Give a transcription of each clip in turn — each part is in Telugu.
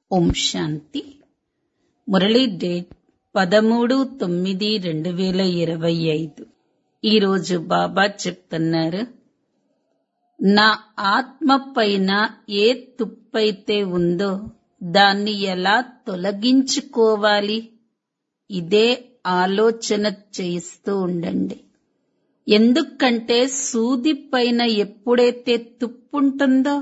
ఓం శాంతి మురళీ డేట్ పదమూడు తొమ్మిది రెండు వేల ఇరవై ఐదు ఈరోజు బాబా చెప్తున్నారు నా ఆత్మ పైన ఏ తుప్పైతే ఉందో దాన్ని ఎలా తొలగించుకోవాలి ఇదే ఆలోచన చేస్తూ ఉండండి ఎందుకంటే సూది పైన ఎప్పుడైతే తుప్పుంటుందో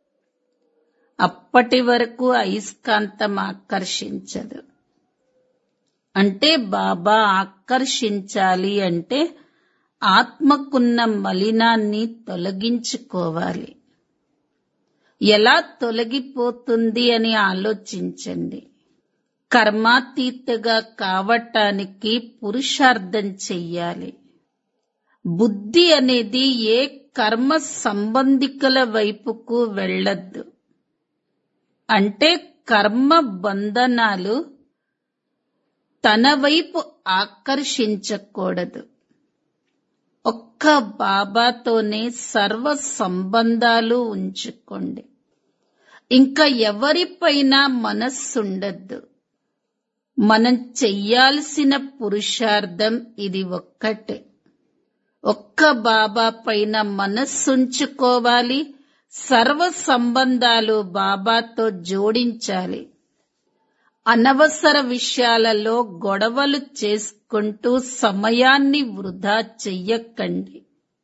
అప్పటి వరకు అయస్కాంతం ఆకర్షించదు అంటే బాబా ఆకర్షించాలి అంటే ఆత్మకున్న మలినాన్ని తొలగించుకోవాలి ఎలా తొలగిపోతుంది అని ఆలోచించండి కర్మాతీతగా కావటానికి పురుషార్థం చెయ్యాలి బుద్ధి అనేది ఏ కర్మ సంబంధికుల వైపుకు వెళ్ళద్దు అంటే కర్మ బంధనాలు తన వైపు ఆకర్షించకూడదు ఒక్క బాబాతోనే సర్వ సంబంధాలు ఉంచుకోండి ఇంకా ఎవరిపైన మనస్సుండద్దు మనం చెయ్యాల్సిన పురుషార్థం ఇది ఒక్కటే ఒక్క బాబా పైన మనస్సుంచుకోవాలి సర్వ సంబంధాలు బాబాతో జోడించాలి అనవసర విషయాలలో గొడవలు చేసుకుంటూ సమయాన్ని వృధా చెయ్యకండి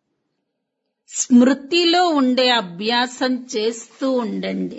స్మృతిలో ఉండే అభ్యాసం చేస్తూ ఉండండి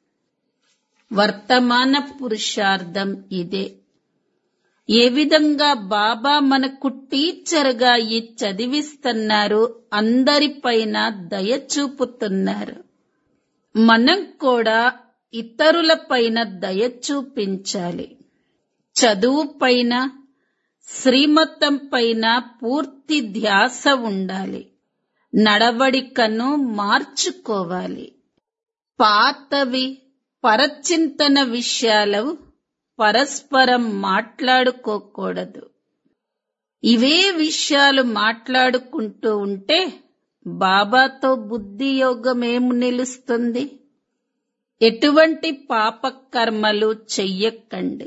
వర్తమాన పురుషార్థం ఇదే ఏ విధంగా బాబా మనకు టీచర్గా ఈ చదివిస్తున్నారు అందరిపైన దయ చూపుతున్నారు మనం కూడా ఇతరులపైన దయ చూపించాలి చదువు పైన శ్రీమతం పైన పూర్తి ధ్యాస ఉండాలి నడవడికను మార్చుకోవాలి పాతవి పరచింతన విషయాలు పరస్పరం మాట్లాడుకోకూడదు ఇవే విషయాలు మాట్లాడుకుంటూ ఉంటే బాబాతో బుద్ధి యోగం ఏం నిలుస్తుంది ఎటువంటి పాపకర్మలు చెయ్యకండి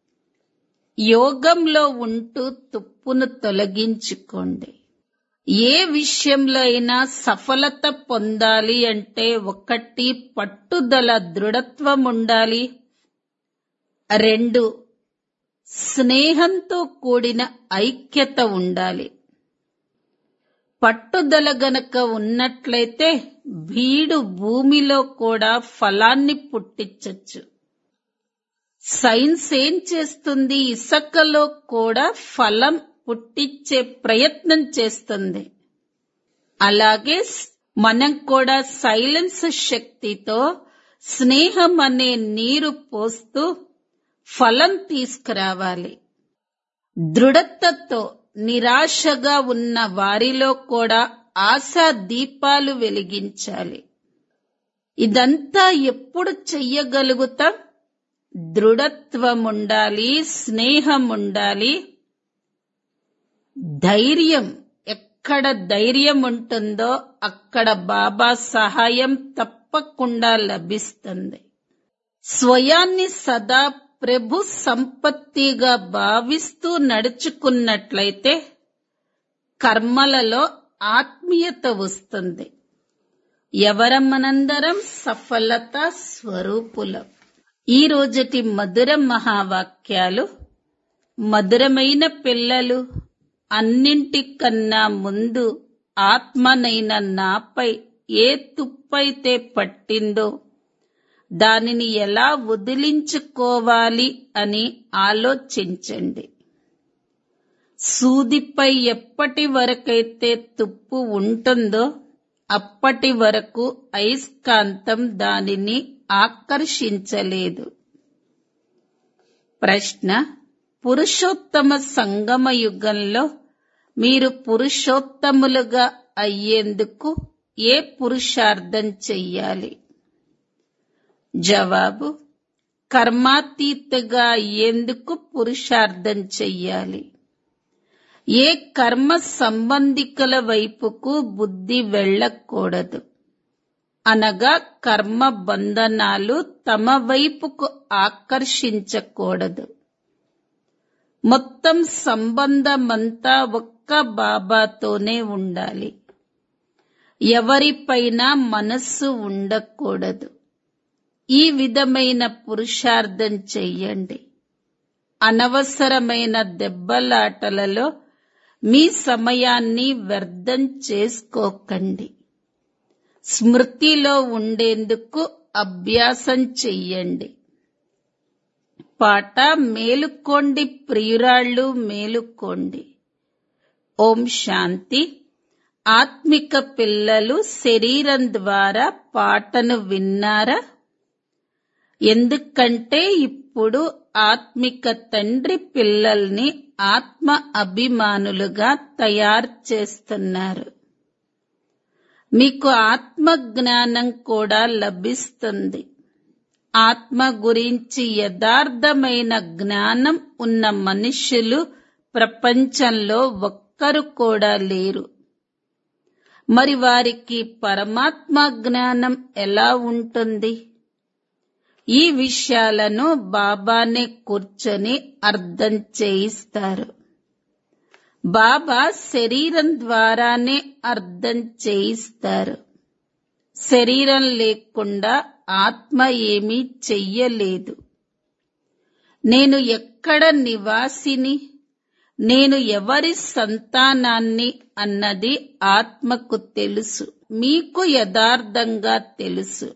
యోగంలో ఉంటూ తుప్పును తొలగించుకోండి ఏ విషయంలో అయినా సఫలత పొందాలి అంటే ఒకటి పట్టుదల దృఢత్వం ఉండాలి రెండు స్నేహంతో కూడిన ఐక్యత ఉండాలి పట్టుదల గనక ఉన్నట్లయితే భీడు భూమిలో కూడా ఫలాన్ని పుట్టించచ్చు సైన్స్ ఏం చేస్తుంది ఇసుకలో కూడా ఫలం పుట్టించే ప్రయత్నం చేస్తుంది అలాగే మనం కూడా సైలెన్స్ శక్తితో స్నేహం అనే నీరు పోస్తూ ఫలం తీసుకురావాలి దృఢతతో నిరాశగా ఉన్న వారిలో కూడా ఆశా దీపాలు వెలిగించాలి ఇదంతా ఎప్పుడు చెయ్యగలుగుతాం దృఢత్వం ఉండాలి స్నేహం ఉండాలి ధైర్యం ఎక్కడ ధైర్యం ఉంటుందో అక్కడ బాబా సహాయం తప్పకుండా లభిస్తుంది స్వయాన్ని సదా ప్రభు సంపత్తిగా భావిస్తూ నడుచుకున్నట్లయితే కర్మలలో ఆత్మీయత వస్తుంది ఎవరమనందరం సఫలత స్వరూపులం ఈ రోజటి మధుర మహావాక్యాలు మధురమైన పిల్లలు అన్నింటికన్నా ముందు ఆత్మనైన నాపై ఏ తుప్పైతే పట్టిందో దానిని ఎలా వదిలించుకోవాలి అని ఆలోచించండి సూదిపై ఎప్పటి వరకైతే తుప్పు ఉంటుందో అప్పటి వరకు అయస్కాంతం దానిని ఆకర్షించలేదు ప్రశ్న పురుషోత్తమ సంగమ యుగంలో మీరు పురుషోత్తములుగా అయ్యేందుకు ఏ పురుషార్థం చెయ్యాలి జవాబు కర్మాతీతగా అయ్యేందుకు పురుషార్థం చెయ్యాలి ఏ కర్మ సంబంధికుల వైపుకు బుద్ధి వెళ్ళకూడదు అనగా కర్మ బంధనాలు తమ వైపుకు ఆకర్షించకూడదు మొత్తం సంబంధమంతా ఒక్క బాబాతోనే ఉండాలి ఎవరిపైన మనస్సు ఉండకూడదు ఈ విధమైన పురుషార్థం చెయ్యండి అనవసరమైన దెబ్బలాటలలో మీ సమయాన్ని వ్యర్థం చేసుకోకండి స్మృతిలో ఉండేందుకు అభ్యాసం చెయ్యండి పాట మేలుకోండి ప్రియురాళ్ళు మేలుకోండి ఓం శాంతి ఆత్మిక పిల్లలు శరీరం ద్వారా పాటను విన్నారా ఎందుకంటే ఇప్పుడు ఆత్మిక తండ్రి పిల్లల్ని ఆత్మ అభిమానులుగా తయారు చేస్తున్నారు మీకు ఆత్మ జ్ఞానం కూడా లభిస్తుంది ఆత్మ గురించి యథార్థమైన జ్ఞానం ఉన్న మనుష్యులు ప్రపంచంలో ఒక్కరు కూడా లేరు మరి వారికి పరమాత్మ జ్ఞానం ఎలా ఉంటుంది ఈ విషయాలను బాబానే కూర్చొని అర్థం చేయిస్తారు బాబా శరీరం ద్వారానే అర్థం చేయిస్తారు శరీరం లేకుండా ఆత్మ ఏమీ చెయ్యలేదు నేను ఎక్కడ నివాసిని నేను ఎవరి సంతానాన్ని అన్నది ఆత్మకు తెలుసు మీకు యథార్థంగా తెలుసు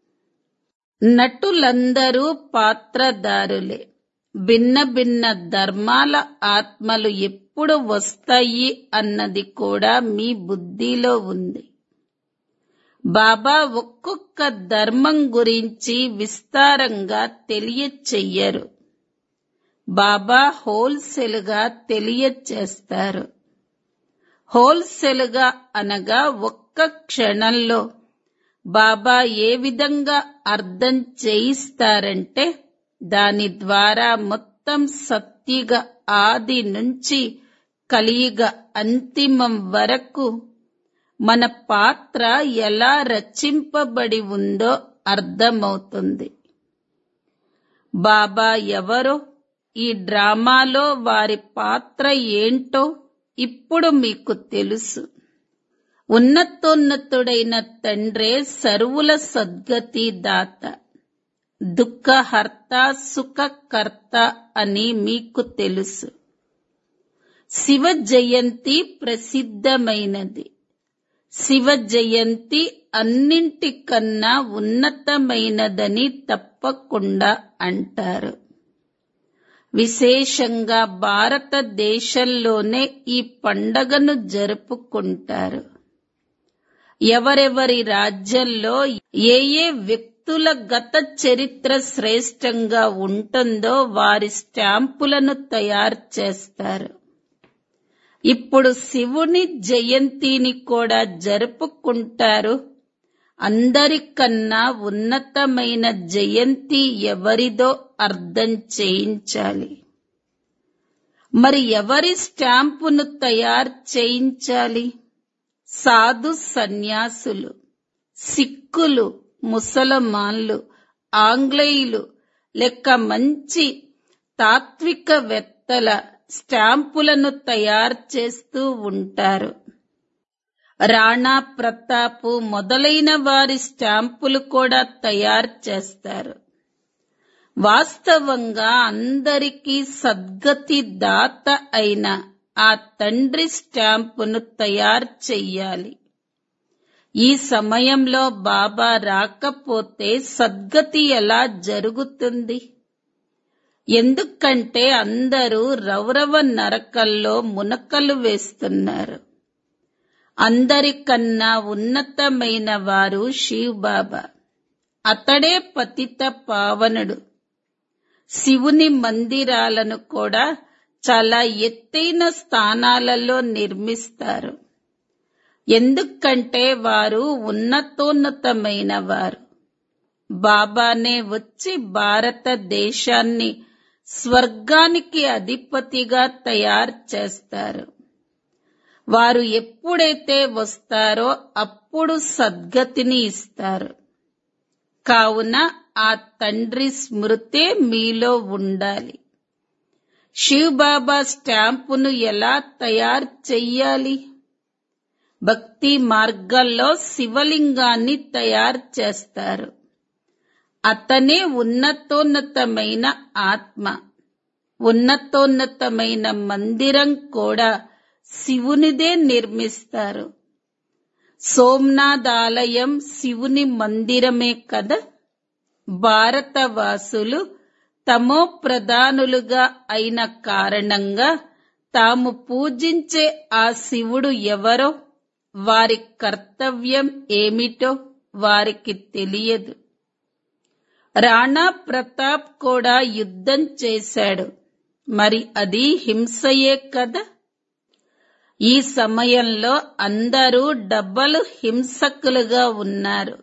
నటులందరూ పాత్రదారులే భిన్న భిన్న ధర్మాల ఆత్మలు ఎప్పుడు వస్తాయి అన్నది కూడా మీ బుద్ధిలో ఉంది బాబా ఒక్కొక్క ధర్మం గురించి విస్తారంగా తెలియచెయ్యరు బాబా హోల్సేల్గా తెలియచేస్తారు హోల్సేల్గా అనగా ఒక్క క్షణంలో బాబా ఏ విధంగా అర్థం చేయిస్తారంటే దాని ద్వారా మొత్తం సత్తిగా ఆది నుంచి కలియుగ అంతిమం వరకు మన పాత్ర ఎలా రచింపబడి ఉందో అర్థమవుతుంది బాబా ఎవరో ఈ డ్రామాలో వారి పాత్ర ఏంటో ఇప్పుడు మీకు తెలుసు ఉన్నతోన్నతుడైన తండ్రే సర్వుల సద్గతి దాత దుఃఖహర్త సుఖకర్త అని మీకు తెలుసు శివ జయంతి ప్రసిద్ధమైనది శివ జయంతి అన్నింటికన్నా ఉన్నతమైనదని తప్పకుండా అంటారు విశేషంగా భారతదేశంలోనే ఈ పండగను జరుపుకుంటారు ఎవరెవరి రాజ్యంలో ఏ ఏ వ్యక్తుల గత చరిత్ర శ్రేష్టంగా ఉంటుందో వారి స్టాంపులను తయారు చేస్తారు ఇప్పుడు శివుని జయంతిని కూడా జరుపుకుంటారు అందరికన్నా ఉన్నతమైన జయంతి ఎవరిదో అర్థం చేయించాలి మరి ఎవరి స్టాంపును తయారు చేయించాలి సాధు సన్యాసులు సిక్కులు ముసలమాన్లు ఆంగ్లేయులు లెక్క మంచి తాత్వికవేత్తల స్టాంపులను తయారు చేస్తూ ఉంటారు రాణా ప్రతాపు మొదలైన వారి స్టాంపులు కూడా తయారు చేస్తారు వాస్తవంగా అందరికీ సద్గతి దాత అయిన ఆ తండ్రి స్టాంపును తయారు చెయ్యాలి ఈ సమయంలో బాబా రాకపోతే సద్గతి ఎలా జరుగుతుంది ఎందుకంటే అందరూ రౌరవ నరకల్లో మునకలు వేస్తున్నారు అందరికన్నా ఉన్నతమైన వారు శివ్ బాబా అతడే పతిత పావనుడు శివుని మందిరాలను కూడా చాలా ఎత్తైన స్థానాలలో నిర్మిస్తారు ఎందుకంటే వారు ఉన్నతోన్నతమైన వారు బాబానే వచ్చి భారతదేశాన్ని స్వర్గానికి అధిపతిగా తయారు చేస్తారు వారు ఎప్పుడైతే వస్తారో అప్పుడు సద్గతిని ఇస్తారు కావున ఆ తండ్రి స్మృతే మీలో ఉండాలి శివబాబా స్టాంపును ఎలా తయారు చెయ్యాలి భక్తి మార్గాల్లో శివలింగాన్ని తయారు చేస్తారు అతనే ఉన్నతోన్నతమైన ఆత్మ ఉన్నతోన్నతమైన మందిరం కూడా శివునిదే నిర్మిస్తారు సోమనాథ్ ఆలయం శివుని మందిరమే కదా భారతవాసులు తమో ప్రధానులుగా అయిన కారణంగా తాము పూజించే ఆ శివుడు ఎవరో వారి కర్తవ్యం ఏమిటో వారికి తెలియదు రాణా ప్రతాప్ కూడా యుద్ధం చేశాడు మరి అది హింసయే కదా ఈ సమయంలో అందరూ డబ్బలు హింసకులుగా ఉన్నారు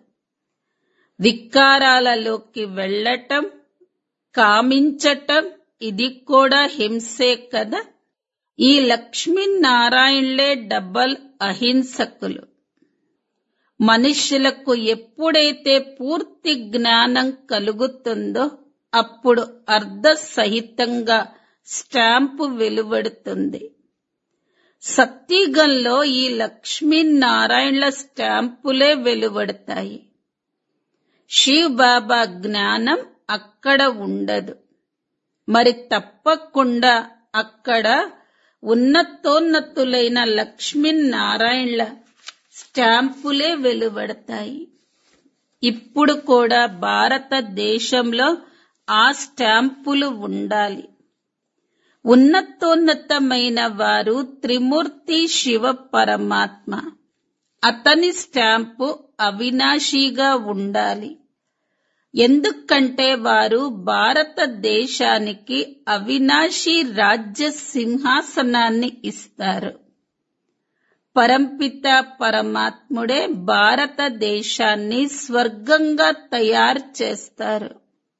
వికారాలలోకి వెళ్ళటం కామించటం ఇది కూడా హింసే కదా ఈ లక్ష్మీనారాయణలే డబ్బల్ అహింసకులు మనుష్యులకు ఎప్పుడైతే పూర్తి జ్ఞానం కలుగుతుందో అప్పుడు అర్ధ సహితంగా స్టాంపు వెలువడుతుంది సత్యగంలో ఈ లక్ష్మీనారాయణల స్టాంపులే వెలువడతాయి శివ్ బాబా జ్ఞానం అక్కడ ఉండదు మరి తప్పకుండా అక్కడ ఉన్నతోన్నతులైన లక్ష్మీనారాయణల స్టాంపులే వెలువడతాయి ఇప్పుడు కూడా భారతదేశంలో ఆ స్టాంపులు ఉండాలి ఉన్నతోన్నతమైన వారు త్రిమూర్తి శివ పరమాత్మ అతని స్టాంపు అవినాశిగా ఉండాలి ఎందుకంటే వారు భారతదేశానికి అవినాశి రాజ్య సింహాసనాన్ని ఇస్తారు పరంపిత పరమాత్ముడే భారతదేశాన్ని స్వర్గంగా తయారు చేస్తారు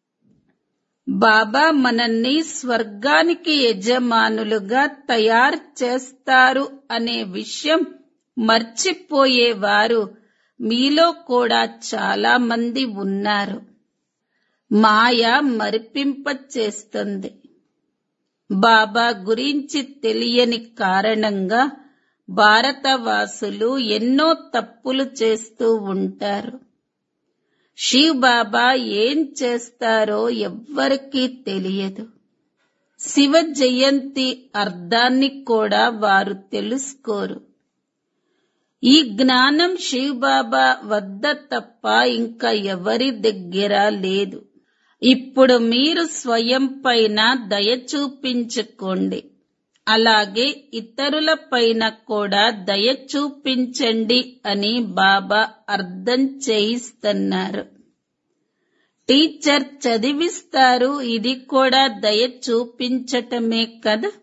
బాబా మనల్ని స్వర్గానికి యజమానులుగా తయారు చేస్తారు అనే విషయం మర్చిపోయేవారు మీలో కూడా చాలా మంది ఉన్నారు మాయ మరిపింపచేస్తుంది బాబా గురించి తెలియని కారణంగా భారతవాసులు ఎన్నో తప్పులు చేస్తూ ఉంటారు శివ్ బాబా ఏం చేస్తారో ఎవ్వరికీ తెలియదు శివ జయంతి అర్థాన్ని కూడా వారు తెలుసుకోరు ఈ జ్ఞానం శివ్ బాబా వద్ద తప్ప ఇంకా ఎవరి దగ్గర లేదు ఇప్పుడు మీరు స్వయం పైన దయ చూపించుకోండి అలాగే ఇతరుల పైన కూడా దయ చూపించండి అని బాబా అర్థం చేయిస్తున్నారు టీచర్ చదివిస్తారు ఇది కూడా దయ చూపించటమే కదా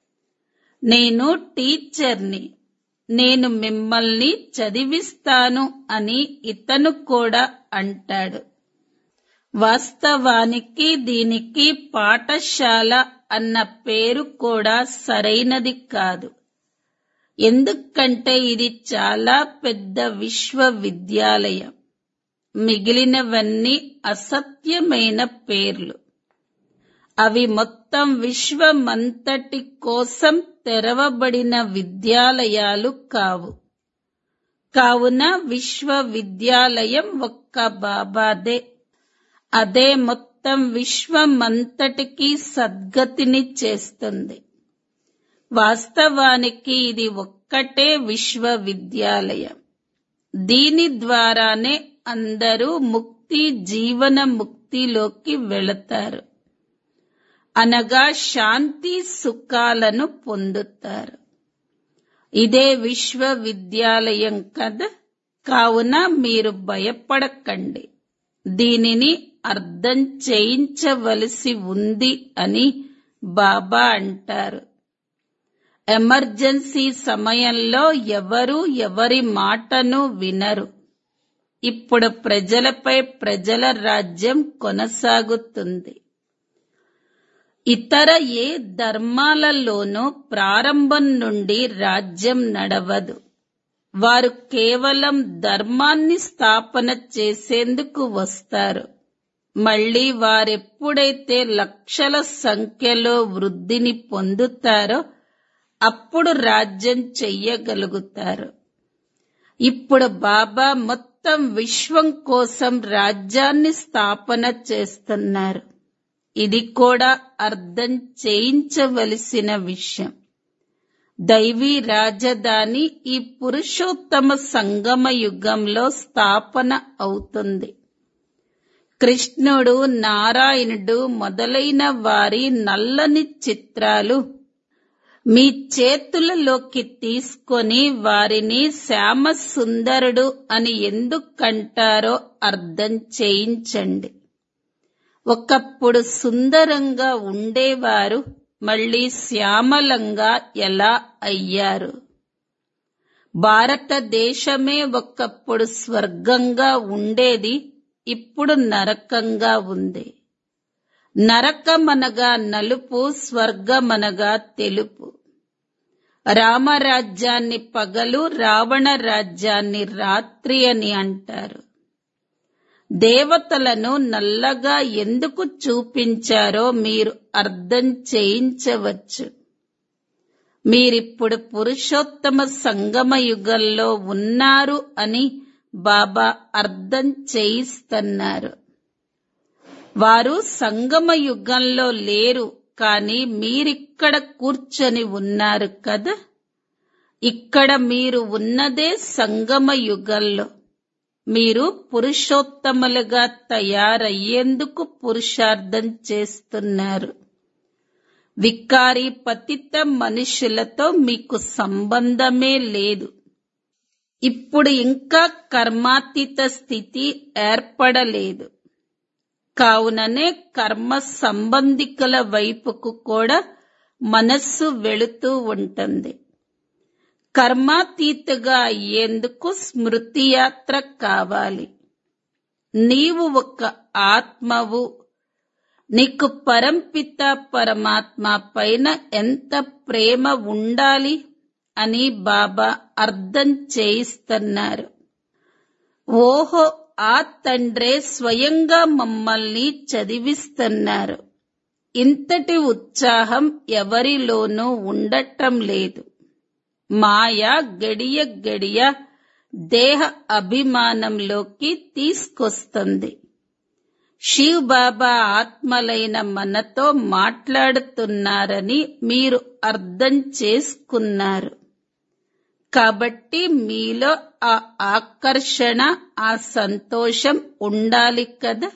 నేను టీచర్ని నేను మిమ్మల్ని చదివిస్తాను అని ఇతను కూడా అంటాడు వాస్తవానికి దీనికి పాఠశాల అన్న పేరు కూడా సరైనది కాదు ఎందుకంటే ఇది చాలా పెద్ద విశ్వవిద్యాలయం మిగిలినవన్నీ అసత్యమైన పేర్లు అవి మొత్తం విశ్వమంతటి కోసం తెరవబడిన విద్యాలయాలు కావు కావున విశ్వవిద్యాలయం ఒక్క బాబాదే అదే మొత్తం విశ్వమంతటికి సద్గతిని చేస్తుంది వాస్తవానికి ఇది ఒక్కటే విశ్వవిద్యాలయం దీని ద్వారానే అందరూ ముక్తి జీవన ముక్తిలోకి వెళతారు అనగా శాంతి సుఖాలను పొందుతారు ఇదే విశ్వవిద్యాలయం కదా కావున మీరు భయపడకండి దీనిని అర్థం చేయించవలసి ఉంది అని బాబా అంటారు ఎమర్జెన్సీ సమయంలో ఎవరు ఎవరి మాటను వినరు ఇప్పుడు ప్రజలపై ప్రజల రాజ్యం కొనసాగుతుంది ఇతర ఏ ధర్మాలలోనూ ప్రారంభం నుండి రాజ్యం నడవదు వారు కేవలం ధర్మాన్ని స్థాపన చేసేందుకు వస్తారు మళ్ళీ వారెప్పుడైతే లక్షల సంఖ్యలో వృద్ధిని పొందుతారో అప్పుడు రాజ్యం చెయ్యగలుగుతారు ఇప్పుడు బాబా మొత్తం విశ్వం కోసం రాజ్యాన్ని స్థాపన చేస్తున్నారు ఇది కూడా అర్థం చేయించవలసిన విషయం దైవీ రాజధాని ఈ పురుషోత్తమ సంగమ యుగంలో స్థాపన అవుతుంది కృష్ణుడు నారాయణుడు మొదలైన వారి నల్లని చిత్రాలు మీ చేతులలోకి తీసుకొని వారిని శ్యామ సుందరుడు అని ఎందుకంటారో అర్థం చేయించండి ఒకప్పుడు సుందరంగా ఉండేవారు మళ్ళీ శ్యామలంగా ఎలా అయ్యారు భారతదేశమే ఒకప్పుడు స్వర్గంగా ఉండేది ఇప్పుడు నరకంగా ఉంది నరకమనగా నలుపు స్వర్గమనగా తెలుపు రామరాజ్యాన్ని పగలు రావణ రాజ్యాన్ని రాత్రి అని అంటారు దేవతలను నల్లగా ఎందుకు చూపించారో మీరు అర్థం చేయించవచ్చు మీరిప్పుడు పురుషోత్తమ సంగమ యుగంలో ఉన్నారు అని బాబా అర్థం చేయిస్తున్నారు వారు సంగమ యుగంలో లేరు కానీ మీరిక్కడ కూర్చొని ఉన్నారు కదా ఇక్కడ మీరు ఉన్నదే సంగమ యుగంలో మీరు పురుషోత్తములుగా తయారయ్యేందుకు పురుషార్థం చేస్తున్నారు వికారి పతిత మనుషులతో మీకు సంబంధమే లేదు ఇప్పుడు ఇంకా కర్మాతీత స్థితి ఏర్పడలేదు కావుననే కర్మ సంబంధికుల వైపుకు కూడా మనస్సు వెళుతూ ఉంటుంది కర్మాతీతగా అయ్యేందుకు స్మృతి యాత్ర కావాలి నీవు ఒక ఆత్మవు నీకు పరంపిత పరమాత్మ పైన ఎంత ప్రేమ ఉండాలి అని బాబా అర్థం చేయిస్తున్నారు ఓహో ఆ తండ్రే స్వయంగా మమ్మల్ని చదివిస్తున్నారు ఇంతటి ఉత్సాహం ఎవరిలోనూ ఉండటం లేదు మాయ గడియ గడియ దేహ అభిమానంలోకి తీసుకొస్తుంది శివ్ బాబా ఆత్మలైన మనతో మాట్లాడుతున్నారని మీరు అర్థం చేసుకున్నారు కాబట్టి మీలో ఆ ఆకర్షణ ఆ సంతోషం ఉండాలి కదా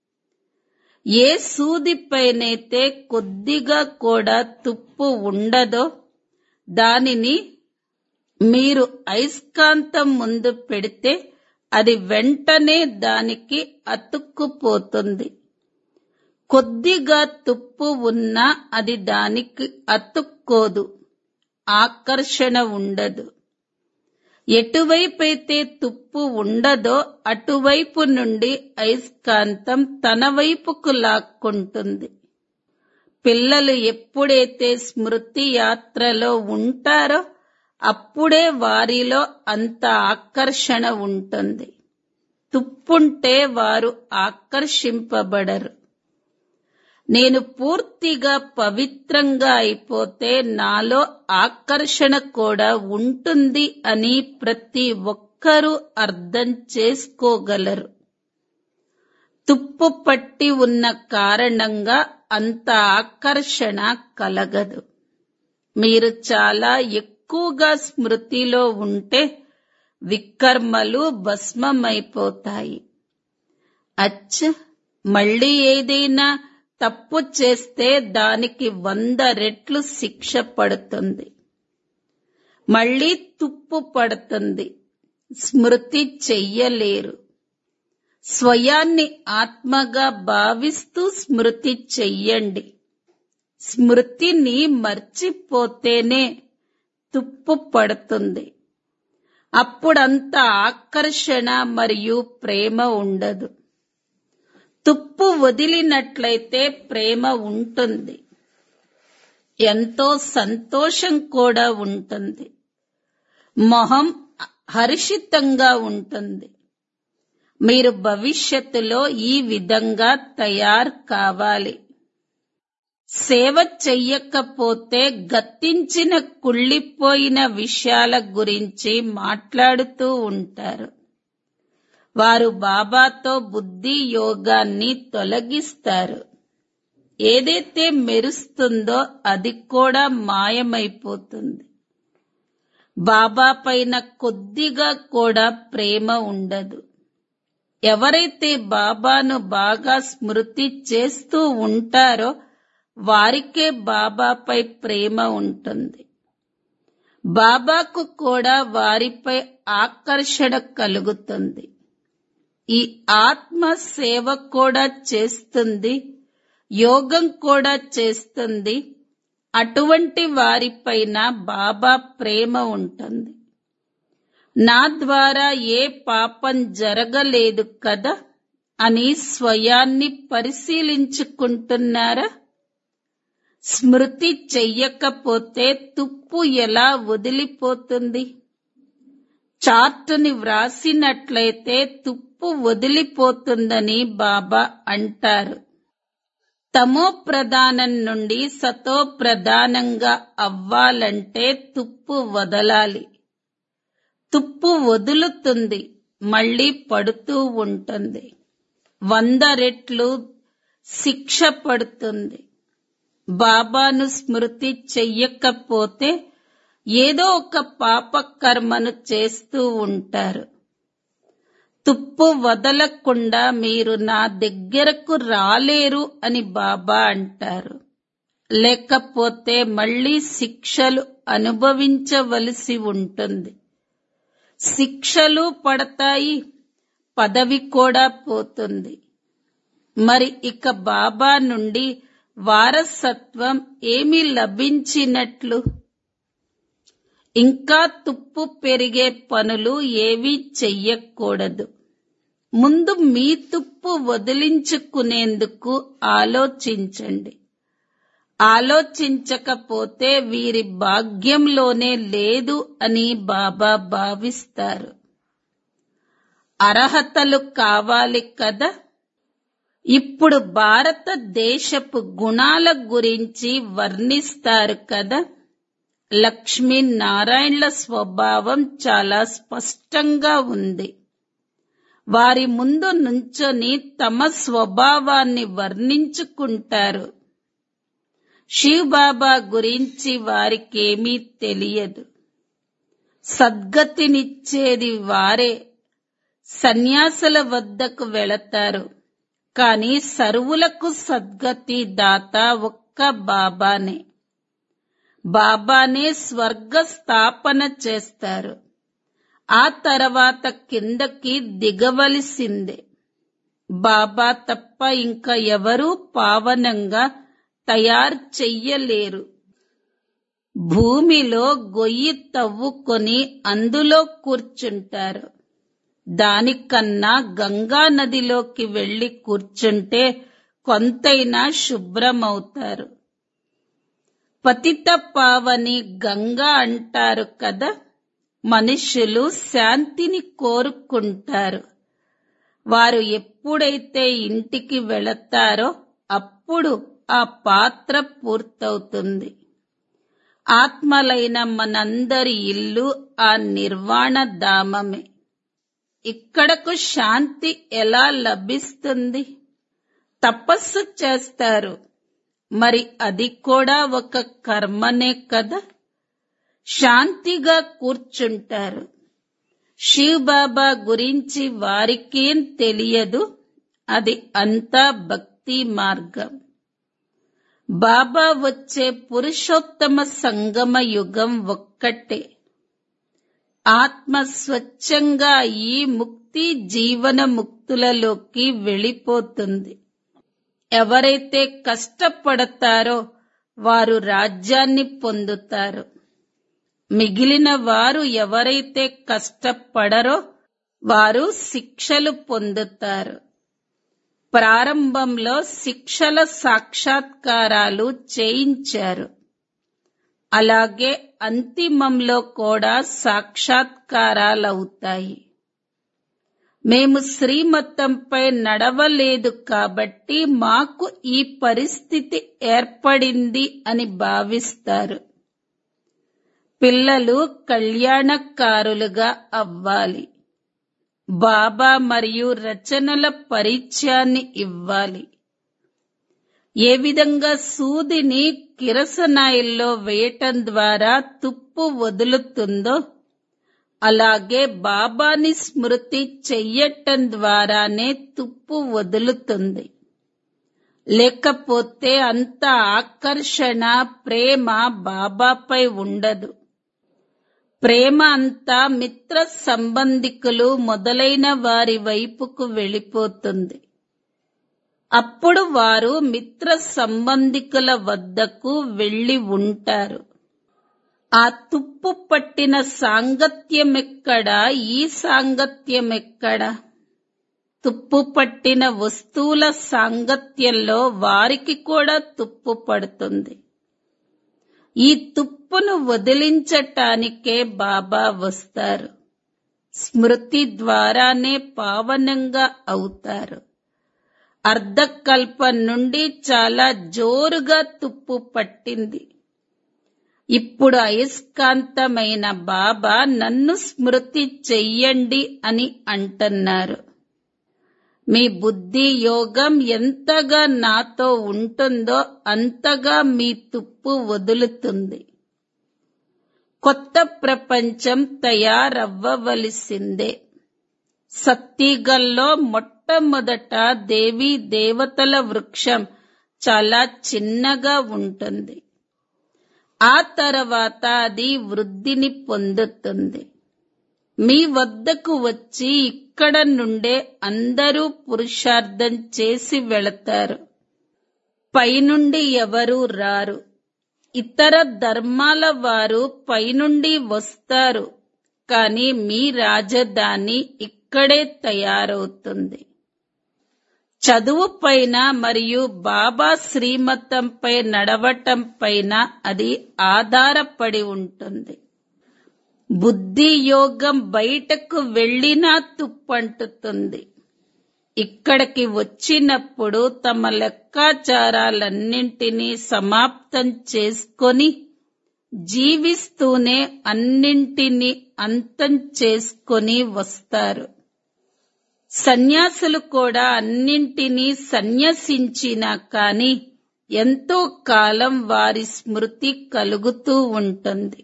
ఏ సూదిపైనైతే కొద్దిగా కూడా తుప్పు ఉండదో దానిని మీరు అయస్కాంతం ముందు పెడితే అది వెంటనే దానికి అతుక్కుపోతుంది కొద్దిగా తుప్పు ఉన్నా అది దానికి అతుక్కోదు ఆకర్షణ ఉండదు ఎటువైపైతే తుప్పు ఉండదో అటువైపు నుండి అయస్కాంతం తన వైపుకు లాక్కుంటుంది పిల్లలు ఎప్పుడైతే స్మృతి యాత్రలో ఉంటారో అప్పుడే వారిలో అంత ఆకర్షణ ఉంటుంది తుప్పుంటే వారు ఆకర్షింపబడరు నేను పూర్తిగా పవిత్రంగా అయిపోతే నాలో ఆకర్షణ కూడా ఉంటుంది అని ప్రతి ఒక్కరూ అర్థం చేసుకోగలరు తుప్పు పట్టి ఉన్న కారణంగా అంత ఆకర్షణ కలగదు మీరు చాలా ఎక్కువగా స్మృతిలో ఉంటే వికర్మలు భస్మమైపోతాయి అచ్చ మళ్ళీ ఏదైనా తప్పు చేస్తే దానికి వంద రెట్లు శిక్ష పడుతుంది మళ్ళీ తుప్పు పడుతుంది స్మృతి చెయ్యలేరు స్వయాన్ని ఆత్మగా భావిస్తూ స్మృతి చెయ్యండి స్మృతిని మర్చిపోతేనే తుప్పు పడుతుంది అప్పుడంత ఆకర్షణ మరియు ప్రేమ ఉండదు తుప్పు వదిలినట్లయితే ప్రేమ ఉంటుంది ఎంతో సంతోషం కూడా ఉంటుంది మొహం హర్షితంగా ఉంటుంది మీరు భవిష్యత్తులో ఈ విధంగా తయారు కావాలి సేవ చెయ్యకపోతే గతించిన కుళ్ళిపోయిన విషయాల గురించి మాట్లాడుతూ ఉంటారు వారు బాబాతో బుద్ధి యోగాన్ని తొలగిస్తారు ఏదైతే మెరుస్తుందో అది కూడా మాయమైపోతుంది బాబా పైన కొద్దిగా కూడా ప్రేమ ఉండదు ఎవరైతే బాబాను బాగా స్మృతి చేస్తూ ఉంటారో వారికే బాబాపై ప్రేమ ఉంటుంది బాబాకు కూడా వారిపై ఆకర్షణ కలుగుతుంది ఈ ఆత్మ సేవ కూడా చేస్తుంది యోగం కూడా చేస్తుంది అటువంటి వారిపైన బాబా ప్రేమ ఉంటుంది నా ద్వారా ఏ పాపం జరగలేదు కదా అని స్వయాన్ని పరిశీలించుకుంటున్నారా స్మృతి చెయ్యకపోతే తుప్పు ఎలా వదిలిపోతుంది చార్టుని వ్రాసినట్లయితే తుప్పు వదిలిపోతుందని బాబా అంటారు తమో ప్రధానం నుండి సతో ప్రధానంగా అవ్వాలంటే తుప్పు వదలాలి తుప్పు వదులుతుంది మళ్ళీ పడుతూ ఉంటుంది వంద రెట్లు శిక్ష పడుతుంది బాబాను స్మృతి చెయ్యకపోతే ఏదో ఒక పాప కర్మను చేస్తూ ఉంటారు తుప్పు వదలకుండా మీరు నా దగ్గరకు రాలేరు అని బాబా అంటారు లేకపోతే మళ్ళీ శిక్షలు అనుభవించవలసి ఉంటుంది శిక్షలు పడతాయి పదవి కూడా పోతుంది మరి ఇక బాబా నుండి వారసత్వం ఏమి లభించినట్లు ఇంకా తుప్పు పెరిగే పనులు ఏవీ చెయ్యకూడదు ముందు మీ తుప్పు వదిలించుకునేందుకు ఆలోచించండి ఆలోచించకపోతే వీరి భాగ్యంలోనే లేదు అని బాబా భావిస్తారు అర్హతలు కావాలి కదా ఇప్పుడు భారతదేశపు గుణాల గురించి వర్ణిస్తారు కదా లక్ష్మీనారాయణల స్వభావం చాలా స్పష్టంగా ఉంది వారి ముందు నుంచొని తమ స్వభావాన్ని వర్ణించుకుంటారు శివ్ బాబా గురించి వారికేమీ తెలియదు సద్గతినిచ్చేది వారే సన్యాసుల వద్దకు వెళతారు కాని సరువులకు సద్గతి దాత ఒక్క బాబానే బాబానే స్వర్గ స్థాపన చేస్తారు ఆ తర్వాత కిందకి దిగవలసిందే బాబా తప్ప ఇంకా ఎవరూ పావనంగా తయారు చెయ్యలేరు భూమిలో గొయ్యి తవ్వుకొని అందులో కూర్చుంటారు దానికన్నా గంగా నదిలోకి వెళ్లి కూర్చుంటే కొంతైనా శుభ్రమవుతారు పతిత పావని గంగా అంటారు కదా మనుషులు శాంతిని కోరుకుంటారు వారు ఎప్పుడైతే ఇంటికి వెళతారో అప్పుడు ఆ పాత్ర పూర్తవుతుంది ఆత్మలైన మనందరి ఇల్లు ఆ నిర్వాణ ధామమే ఇక్కడకు శాంతి ఎలా లభిస్తుంది తపస్సు చేస్తారు మరి అది కూడా ఒక కర్మనే కదా శాంతిగా కూర్చుంటారు శివ్ బాబా గురించి వారికేం తెలియదు అది అంతా భక్తి మార్గం బాబా వచ్చే పురుషోత్తమ సంగమ యుగం ఒక్కటే ఆత్మ స్వచ్ఛంగా ఈ ముక్తి జీవన ముక్తులలోకి వెళ్ళిపోతుంది ఎవరైతే కష్టపడతారో వారు రాజ్యాన్ని పొందుతారు మిగిలిన వారు ఎవరైతే కష్టపడరో వారు శిక్షలు పొందుతారు ప్రారంభంలో శిక్షల సాక్షాత్కారాలు చేయించారు అలాగే అంతిమంలో కూడా సాక్షాత్కారాలవుతాయి మేము శ్రీమతంపై నడవలేదు కాబట్టి మాకు ఈ పరిస్థితి ఏర్పడింది అని భావిస్తారు పిల్లలు కళ్యాణకారులుగా అవ్వాలి బాబా మరియు రచనల పరిచయాన్ని ఇవ్వాలి ఏ విధంగా సూదిని కిరసనాయిల్లో వేయటం ద్వారా తుప్పు వదులుతుందో అలాగే బాబాని స్మృతి చెయ్యటం ద్వారానే తుప్పు వదులుతుంది లేకపోతే అంత ఆకర్షణ ప్రేమ బాబాపై ఉండదు ప్రేమ అంతా మిత్ర సంబంధికులు మొదలైన వారి వైపుకు వెళ్ళిపోతుంది అప్పుడు వారు మిత్ర సంబంధికుల వద్దకు వెళ్లి ఉంటారు ఆ తుప్పు పట్టిన సాంగత్యమెక్కడ ఈ సాంగత్యమెక్కడ తుప్పు పట్టిన వస్తువుల సాంగత్యంలో వారికి కూడా తుప్పు పడుతుంది ఈ తుప్పును వదిలించటానికే బాబా వస్తారు స్మృతి ద్వారానే పావనంగా అవుతారు అర్ధకల్పం నుండి చాలా జోరుగా తుప్పు పట్టింది ఇప్పుడు అయస్కాంతమైన బాబా నన్ను స్మృతి చెయ్యండి అని అంటున్నారు మీ బుద్ధి యోగం ఎంతగా నాతో ఉంటుందో అంతగా మీ తుప్పు వదులుతుంది కొత్త ప్రపంచం తయారవ్వవలసిందే సత్తిగల్లో మొట్టమొదట దేవీ దేవతల వృక్షం చాలా చిన్నగా ఉంటుంది ఆ తర్వాత అది వృద్ధిని పొందుతుంది మీ వద్దకు వచ్చి ఇక్కడ నుండే అందరూ పురుషార్థం చేసి వెళతారు పైనుండి ఎవరూ రారు ఇతర ధర్మాల వారు పైనుండి వస్తారు కానీ మీ రాజధాని ఇక్కడే తయారవుతుంది చదువు పైన మరియు బాబా శ్రీమతంపై నడవటం పైన అది ఆధారపడి ఉంటుంది బుద్ధి యోగం బయటకు వెళ్ళినా తుప్పంటుతుంది ఇక్కడికి వచ్చినప్పుడు తమ లెక్కాచారాలన్నింటినీ సమాప్తం చేసుకొని జీవిస్తూనే అన్నింటినీ అంతం చేసుకొని వస్తారు సన్యాసులు కూడా అన్నింటినీ సన్యసించినా కాని ఎంతో కాలం వారి స్మృతి కలుగుతూ ఉంటుంది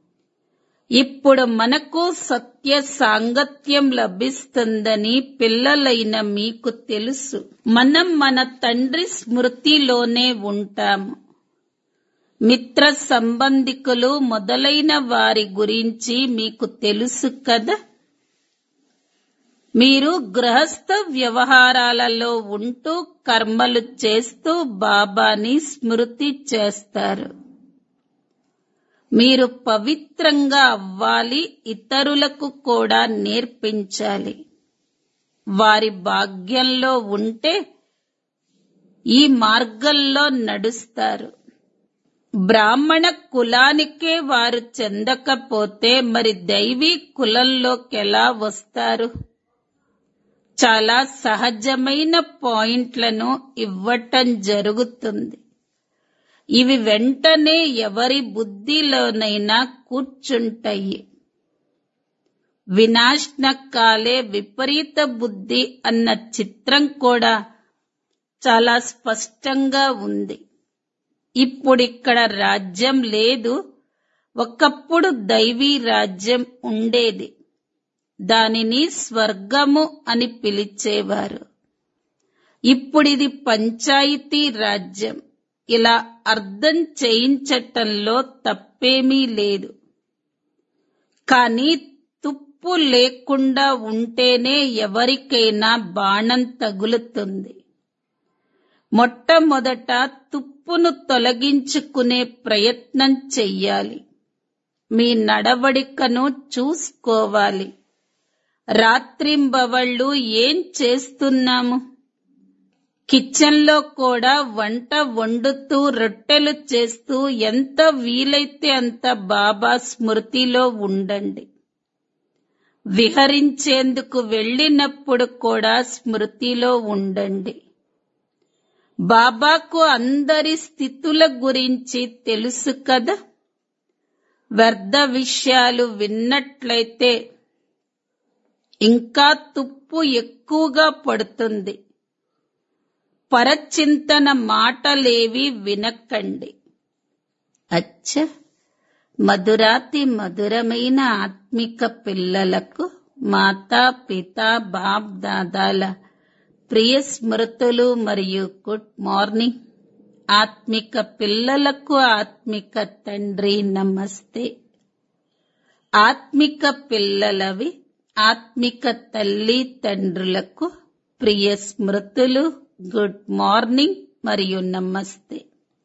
ఇప్పుడు మనకు సత్య సాంగత్యం లభిస్తుందని పిల్లలైన మీకు తెలుసు మనం మన తండ్రి స్మృతిలోనే ఉంటాము మిత్ర సంబంధికులు మొదలైన వారి గురించి మీకు తెలుసు కదా మీరు గృహస్థ వ్యవహారాలలో ఉంటూ కర్మలు చేస్తూ బాబాని స్మృతి చేస్తారు మీరు పవిత్రంగా అవ్వాలి ఇతరులకు కూడా నేర్పించాలి వారి భాగ్యంలో ఉంటే ఈ మార్గంలో నడుస్తారు బ్రాహ్మణ కులానికే వారు చెందకపోతే మరి దైవీ కులంలోకెలా వస్తారు చాలా సహజమైన పాయింట్లను ఇవ్వటం జరుగుతుంది ఇవి వెంటనే ఎవరి బుద్ధిలోనైనా కూర్చుంటాయి వినాశనకాలే విపరీత బుద్ధి అన్న చిత్రం కూడా చాలా స్పష్టంగా ఉంది ఇప్పుడిక్కడ రాజ్యం లేదు ఒకప్పుడు దైవీ రాజ్యం ఉండేది దానిని స్వర్గము అని పిలిచేవారు ఇప్పుడిది పంచాయతీ రాజ్యం ఇలా అర్థం చేయించటంలో తప్పేమీ లేదు కానీ తుప్పు లేకుండా ఉంటేనే ఎవరికైనా బాణం తగులుతుంది మొట్టమొదట తుప్పును తొలగించుకునే ప్రయత్నం చెయ్యాలి మీ నడవడికను చూసుకోవాలి రాత్రింబవళ్ళు ఏం చేస్తున్నాము కిచెన్లో కూడా వంట వండుతూ రొట్టెలు చేస్తూ ఎంత వీలైతే అంత బాబా స్మృతిలో ఉండండి విహరించేందుకు వెళ్ళినప్పుడు కూడా స్మృతిలో ఉండండి బాబాకు అందరి స్థితుల గురించి తెలుసు కదా వ్యర్థ విషయాలు విన్నట్లయితే ఇంకా తుప్పు ఎక్కువగా పడుతుంది పరచింతన మాటలేవి వినకండి అచ్చ మధురాతి మధురమైన ఆత్మిక పిల్లలకు మాతా పిత బాప్ దాదాల ప్రియ స్మృతులు మరియు గుడ్ మార్నింగ్ ఆత్మిక పిల్లలకు ఆత్మిక తండ్రి నమస్తే ఆత్మిక పిల్లలవి ఆత్మిక తల్లి తండ్రులకు ప్రియ స్మృతులు గుడ్ మార్నింగ్ మరియు నమస్తే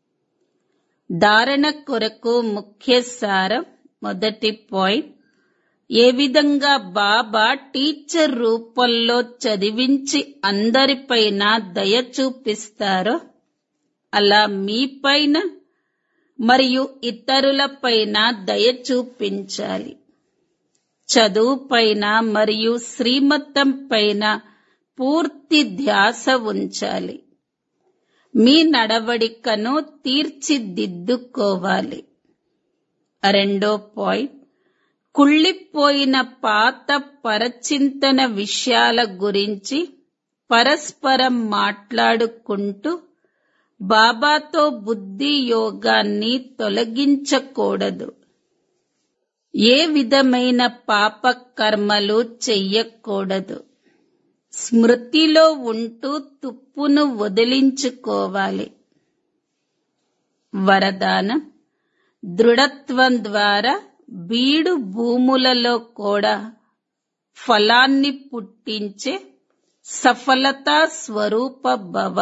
ధారణ కొరకు ముఖ్య సారం మొదటి పాయింట్ ఏ విధంగా బాబా టీచర్ రూపంలో చదివించి అందరిపైన దయ చూపిస్తారో అలా మీపైన మరియు ఇతరులపైన దయ చూపించాలి చదువు పైన మరియు శ్రీమతం పైన పూర్తి ధ్యాస ఉంచాలి మీ నడవడికను తీర్చిదిద్దుకోవాలి రెండో పాయింట్ కుళ్ళిపోయిన పాత పరచింతన విషయాల గురించి పరస్పరం మాట్లాడుకుంటూ బాబాతో బుద్ధి యోగాన్ని తొలగించకూడదు ఏ విధమైన పాప కర్మలు చెయ్యకూడదు స్మృతిలో ఉంటూ తుప్పును వదిలించుకోవాలి వరదానం దృఢత్వం ద్వారా బీడు భూములలో కూడా ఫలాన్ని పుట్టించే సఫలతా స్వరూప భవ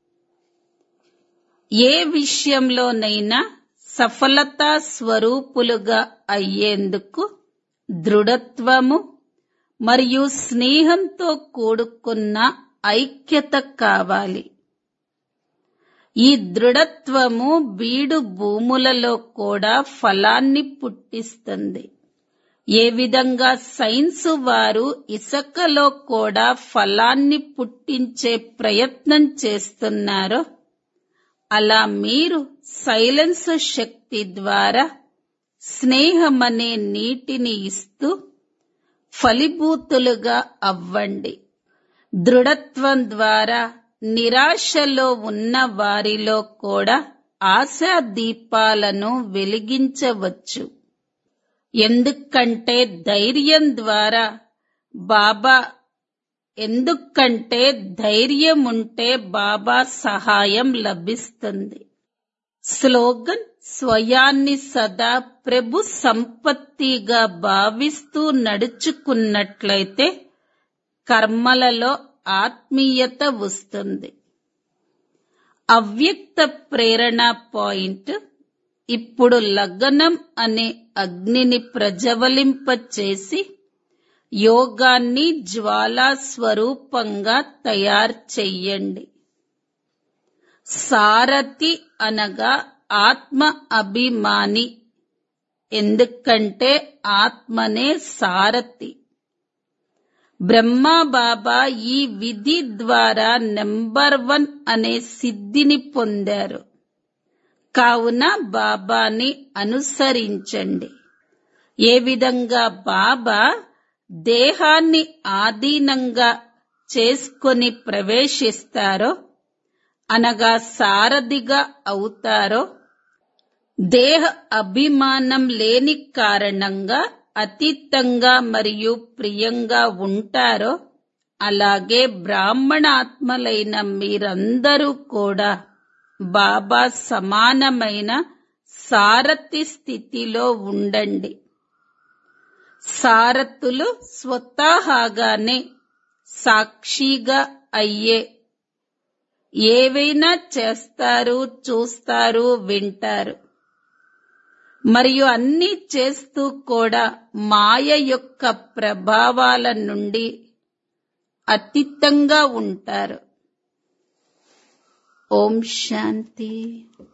ఏ విషయంలోనైనా సఫలతా స్వరూపులుగా అయ్యేందుకు దృఢత్వము మరియు స్నేహంతో కూడుకున్న ఐక్యత కావాలి ఈ దృఢత్వము బీడు భూములలో కూడా ఫలాన్ని పుట్టిస్తుంది ఏ విధంగా సైన్సు వారు ఇసుకలో కూడా ఫలాన్ని పుట్టించే ప్రయత్నం చేస్తున్నారో అలా మీరు సైలెన్స్ శక్తి ద్వారా స్నేహమనే నీటిని ఇస్తూ ఫలిభూతులుగా అవ్వండి దృఢత్వం ద్వారా నిరాశలో ఉన్న వారిలో కూడా ఆశా దీపాలను వెలిగించవచ్చు ఎందుకంటే ధైర్యం ద్వారా బాబా ఎందుకంటే ధైర్యం ఉంటే బాబా సహాయం లభిస్తుంది స్లోగన్ స్వయాన్ని సదా ప్రభు సంపత్తిగా భావిస్తూ నడుచుకున్నట్లయితే కర్మలలో ఆత్మీయత వస్తుంది అవ్యక్త ప్రేరణ పాయింట్ ఇప్పుడు లగ్నం అనే అగ్నిని ప్రజ్వలింపచేసి యోగాన్ని జ్వాలా స్వరూపంగా తయారు చెయ్యండి సారథి అనగా ఆత్మ అభిమాని ఎందుకంటే ఆత్మనే సారథి బ్రహ్మా బాబా ఈ విధి ద్వారా నెంబర్ వన్ అనే సిద్ధిని పొందారు కావున బాబాని అనుసరించండి ఏ విధంగా బాబా దేహాన్ని ఆధీనంగా చేసుకొని ప్రవేశిస్తారో అనగా సారథిగా అవుతారో దేహ అభిమానం లేని కారణంగా అతీతంగా మరియు ప్రియంగా ఉంటారో అలాగే బ్రాహ్మణాత్మలైన మీరందరూ కూడా బాబా సమానమైన సారథి స్థితిలో ఉండండి సారథులు స్వతహాగానే సాక్షిగా అయ్యే ఏవైనా చేస్తారు చూస్తారు వింటారు మరియు అన్ని చేస్తూ కూడా మాయ యొక్క ప్రభావాల నుండి అతీతంగా ఉంటారు ఓం శాంతి